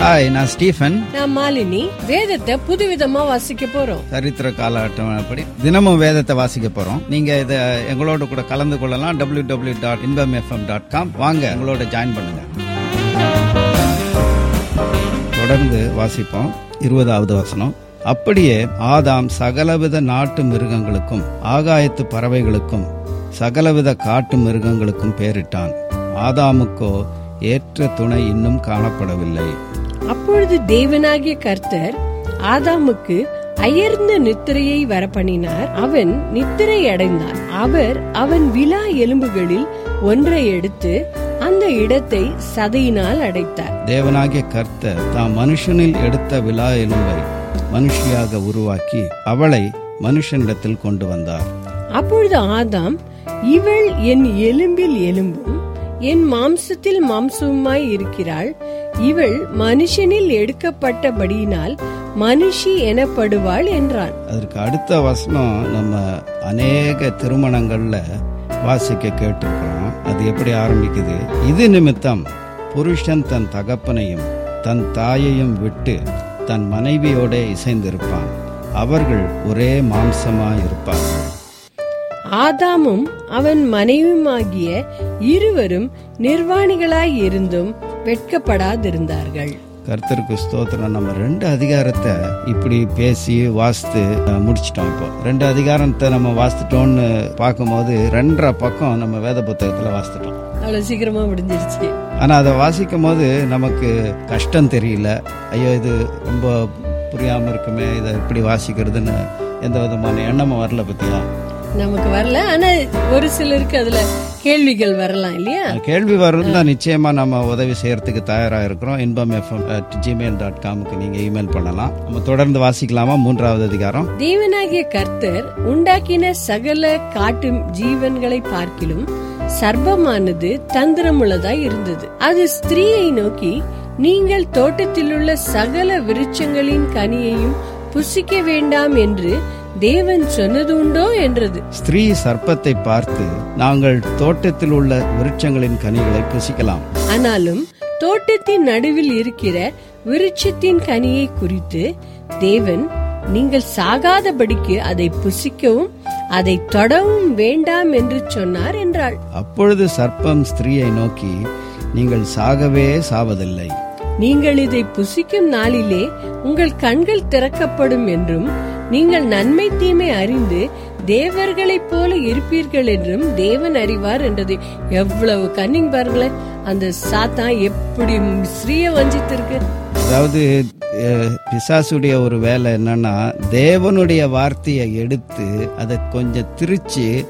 hi நான் Stephen நான் மாலினி வேதத்தை புதுவிதமா வாசிக்க போறோம் சரித்திர கால அட்டவணைப்படி தினமும் வேதத்தை வாசிக்க போறோம் நீங்க இதை எங்களோட கூட கலந்து கொள்ளலாம் W W dot Inbam FM dot com வாங்க எங்களோட ஜாயின் பண்ணுங்க தொடர்ந்து வாசிப்போம் இருபதாவது வசனம் அப்படியே ஆதாம் சகலவித நாட்டு மிருகங்களுக்கும் ஆகாயத்து பறவைகளுக்கும் சகலவித காட்டு மிருகங்களுக்கும் பேரிட்டான் ஆதாமுக்கோ ஏற்ற துணை இன்னும் காணப்படவில்லை அப்பொழுது தேவனாகிய கர்த்தர் ஆதாமுக்கு அயர்ந்த நித்திரையை வரப்பண்ணினார் அவன் நித்திரை அடைந்தான் அவர் அவன் விலா எலும்புகளில் ஒன்றை எடுத்து அந்த இடத்தை சதையினால் அடைத்தார் தேவனாகிய கர்த்தர் தாம் மனுஷனில் எடுத்த விழா எலும்பை மனுஷியாக உருவாக்கி அவளை மனுஷனிடத்தில் கொண்டு வந்தார் அப்பொழுது ஆதாம் இவள் என் எலும்பில் எலும்பும் என் மாம்சத்தில் மாம்சமுமாய் இருக்கிறாள் இவள் மனுஷனில் எடுக்கப்பட்டபடியினால் மனுஷி எனப்படுவாள் என்றான் அதற்கு அடுத்த வசனம் நம்ம அநேக திருமணங்கள்ல வாசிக்க கேட்டிருக்கிறோம் அது எப்படி ஆரம்பிக்குது இது நிமித்தம் புருஷன் தன் தகப்பனையும் தன் தாயையும் விட்டு தன் மனைவியோட இசைந்திருப்பான் அவர்கள் ஒரே மாம்சமாய் இருப்பார்கள் ஆதாமும் அவன் மனைவியுமாகிய இருவரும் நிர்வாணிகளாய் இருந்தும் வெட்கப்படாதிருந்தார்கள் கர்த்தருக்கு ஸ்தோத்திரம் நம்ம ரெண்டு அதிகாரத்தை இப்படி பேசி வாசித்து அஹ், முடிச்சிட்டோம் இப்போ ரெண்டு அதிகாரத்தை நம்ம வாசித்துட்டோம்னு பார்க்கும்போது ரெண்டரை பக்கம் நம்ம வேத புத்தகத்துல வாசித்துட்டோம் அவ்வளவு சீக்கிரமா முடிஞ்சிருச்சு ஆனா அதை வாசிக்கும் போது நமக்கு கஷ்டம் தெரியல ஐயோ இது ரொம்ப புரியாம இருக்குமே இதை எப்படி வாசிக்கிறதுன்னு எந்த விதமான எண்ணமும் வரல பத்தியா நமக்கு வரல ஆனா ஒரு சிலருக்கு அதுல கேள்விகள் வரலாம் இல்லையா கேள்வி வரும் தான் நிச்சயமா நம்ம உதவி செய்யறதுக்கு தயாரா இருக்கிறோம் இன்பம் எஃப்எம் ஜிமெயில் டாட் காமுக்கு நீங்க இமெயில் பண்ணலாம் நம்ம தொடர்ந்து வாசிக்கலாமா மூன்றாவது அதிகாரம் தேவனாகிய கர்த்தர் உண்டாக்கின சகல காட்டு ஜீவன்களை பார்க்கிலும் சர்ப்பமானது தந்திரமுள்ளதாய் இருந்தது அது ஸ்திரீயை நோக்கி நீங்கள் தோட்டத்திலுள்ள சகல விருட்சங்களின் கனியையும் புசிக்க வேண்டாம் என்று தேவன் சொன்னது உண்டோ என்றது ஸ்திரீ சர்ப்பத்தை பார்த்து நாங்கள் தோட்டத்தில் உள்ள விருட்சங்களின் கனிகளை புசிக்கலாம் ஆனாலும் தோட்டத்தின் நடுவில் இருக்கிற விருட்சத்தின் கனியை குறித்து தேவன் நீங்கள் சாகாதபடிக்கு அதை புசிக்கவும் அதை தொடவும் வேண்டாம் என்று சொன்னார் என்றாள் அப்பொழுது சர்ப்பம் ஸ்திரீயை நோக்கி நீங்கள் சாகவே சாவதில்லை நீங்கள் இதை புசிக்கும் நாளிலே உங்கள் கண்கள் திறக்கப்படும் என்றும் நீங்கள் நன்மை தீமை அறிந்து தேவர்களைப் போல இருப்பீர்கள் என்றும் தேவன் அறிவார் என்றது எவ்வளவு கன்னிங் பாருங்களேன் அந்த சாத்தான் எப்படி ஸ்ரீய வஞ்சித்திருக்கு அதாவது அஹ், பிசாசுடைய ஒரு வேலை என்னன்னா தேவனுடைய வார்த்தையை எடுத்து அதை கொஞ்சம் திரிச்சு